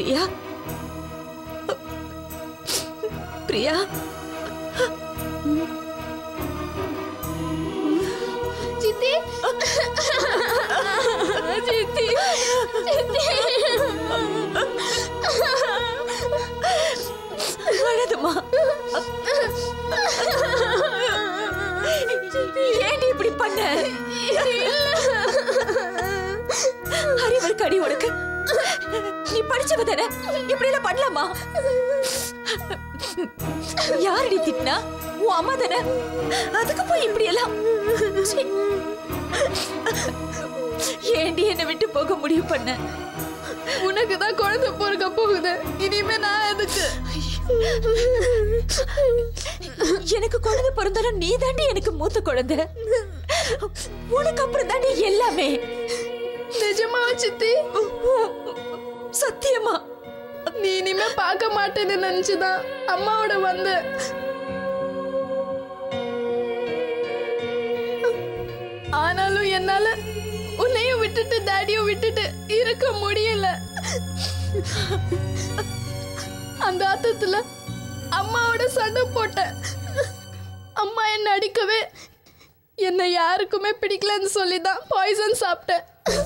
பிரியா பிரியா சித்தி சித்தி அழதுமா ஏன்டி இப்படி பண்ண அறிவு கடி உனக்கு நீ படிச்சவ தானே இப்படி எல்லாம் பண்ணலாமா யாரடி திட்டினா உன் அம்மா தானே அதுக்கு போய் இப்படி எல்லாம் சீ. ஏண்டி என்னை விட்டு போக முடிவு பண்ண உனக்கு தான் குழந்தை பிறக்க போகுது இனிமே நான் எதுக்கு எனக்கு குழந்தை பிறந்தாலும் நீ தாண்டி எனக்கு மூத்த குழந்தை உனக்கு அப்புறம் தாண்டி எல்லாமே நிஜமா சித்தி சத்தியமா நீ இனிமே பார்க்க மாட்டேன்னு நினைச்சுதான் அம்மாவோட வந்த ஆனாலும் என்னால உன்னையும் விட்டுட்டு டாடியும் விட்டுட்டு இருக்க முடியல அந்த ஆத்தத்துல அம்மாவோட சண்டை போட்டேன் அம்மா என்ன அடிக்கவே என்னை யாருக்குமே பிடிக்கலன்னு சொல்லி தான் பாய்சன் சாப்பிட்டேன்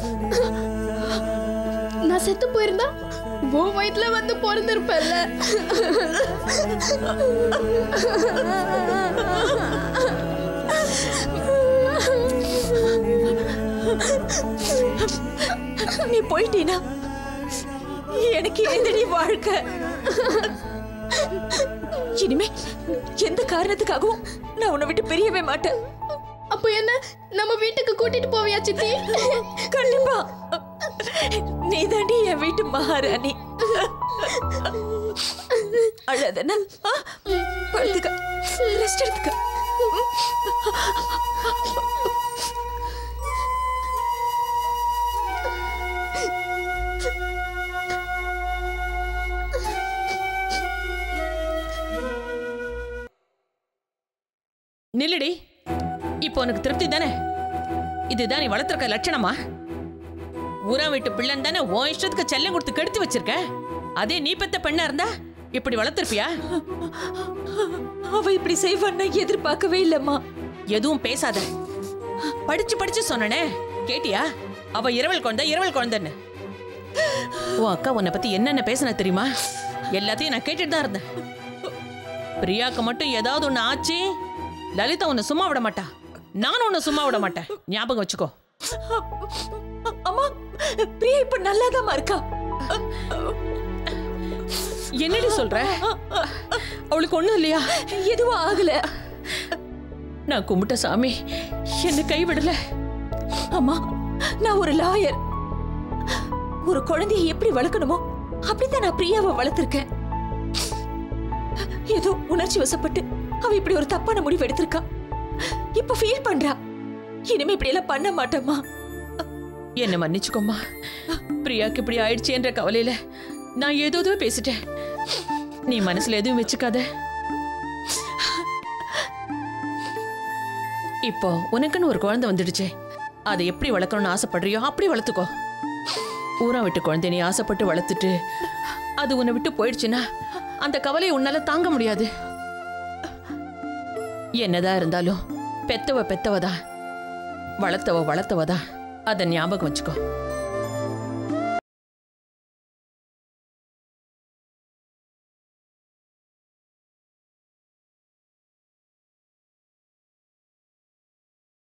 நான் செத்து போயிருந்தா உன் வயிற்றுல வந்து பிறந்திருப்பேன்ல நீ போயிட்டீனா எனக்கு ஏதடி வாழ்க்கை இனிமே எந்த காரணத்துக்காகவும் நான் உன்னை விட்டு பிரியவே மாட்டேன் அப்போ என்ன நம்ம வீட்டுக்கு கூட்டிட்டு போவியா சித்தி கண்டிப்பா நீ தாண்டி என் வீட்டு மகாராணி அழாதனா படுத்துக்க ரெஸ்ட் எடுத்துக்க நில்லுடி இப்போ உனக்கு திருப்தி தானே இதுதான் நீ வளர்த்துருக்க லட்சணமா ஊரா வீட்டு பிள்ளைன்னு தானே உன் இஷ்டத்துக்கு செல்லம் கொடுத்து கெடுத்து வச்சிருக்க அதே நீ பெத்த பெண்ணா இருந்தா இப்படி வளர்த்துருப்பியா அவ இப்படி செய்வான்னு எதிர்பார்க்கவே இல்லம்மா எதுவும் பேசாத படிச்சு படிச்சு சொன்னனே கேட்டியா அவ இரவல் குழந்தை இரவல் குழந்தைன்னு உன் அக்கா உன்னை பத்தி என்னென்ன பேசுன தெரியுமா எல்லாத்தையும் நான் கேட்டுட்டு தான் இருந்தேன் பிரியாக்கு மட்டும் ஏதாவது ஒண்ணு ஆச்சு லலிதா உன்னை சும்மா விட மாட்டா நானும் உன்னை சும்மா விட மாட்டேன் ஞாபகம் வச்சுக்கோ அம்மா பிரியா இப்ப நல்லாதாம்மா இருக்கா என்னடி சொல்ற அவளுக்கு ஒண்ணும் இல்லையா எதுவும் ஆகல நான் கும்பிட்ட சாமி என்ன கைவிடல அம்மா நான் ஒரு லாயர் ஒரு குழந்தையை எப்படி வளர்க்கணுமோ அப்படித்தான் நான் பிரியாவை வளர்த்திருக்கேன் ஏதோ உணர்ச்சி வசப்பட்டு அவ இப்படி ஒரு தப்பான முடிவு எடுத்திருக்கா இப்ப ஃபீல் பண்றா இனிமே இப்படி எல்லாம் பண்ண மாட்டேம்மா என்ன மன்னிச்சுக்கோமா பிரியாக்கு இப்படி ஆயிடுச்சேன்ற கவலையில நான் ஏதோ பேசிட்டேன் நீ மனசுல எதுவும் வச்சுக்காத இப்போ உனக்குன்னு ஒரு குழந்தை வந்துடுச்சே அதை எப்படி வளர்க்கணும்னு ஆசைப்படுறியோ அப்படி வளர்த்துக்கோ ஊரா விட்டு குழந்தை நீ ஆசைப்பட்டு வளர்த்துட்டு அது உன்னை விட்டு போயிடுச்சுன்னா அந்த கவலையை உன்னால தாங்க முடியாது என்னதான் இருந்தாலும் பெத்தவ பெத்தவதா வளர்த்தவ வளர்த்தவதா அதை ஞாபகம் வச்சுக்கோ